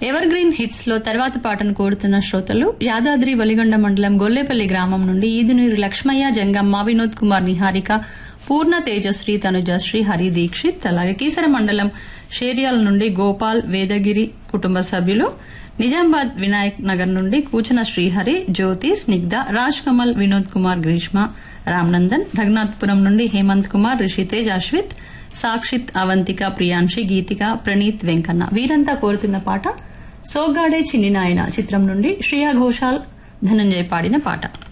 ever green hits లో తర్వాత పాటను కోరుతున్న శ్రోతలు యాదాద్రి వలిగొండ మండలం గొల్లేపల్లి గ్రామం నుండి ఈదునూరి లక్ష్మయ్య జంగమ్మ వినోద్ కుమార్ నిహారిక పూర్ణ తేజశ్రీ తనుజశ్రీ హరి దీక్షిత్ అలాగే కీసర మండలం షేర్యాల నుండి గోపాల్ వేదగిరి కుటుంబ సభ్యులు నిజామాబాద్ వినాయక్ నగర్ నుండి కూచన శ్రీహరి జ్యోతి స్నిగ్ధ రాజ్ కమల్ వినోద్ కుమార్ గ్రీష్మ రామ్నందన్ రఘునాథ్పురం నుండి హేమంత్ కుమార్ రిషితేజ్ అశ్విత్ సాక్షిత్ అవంతిక ప్రియాంశి గీతిక ప్రణీత్ వెంకన్న వీరంతా కోరుతున్న పాట సోగ్గాడే చిన్ని నాయన చిత్రం నుండి శ్రియా ఘోషాల్ ధనంజయ్ పాడిన పాట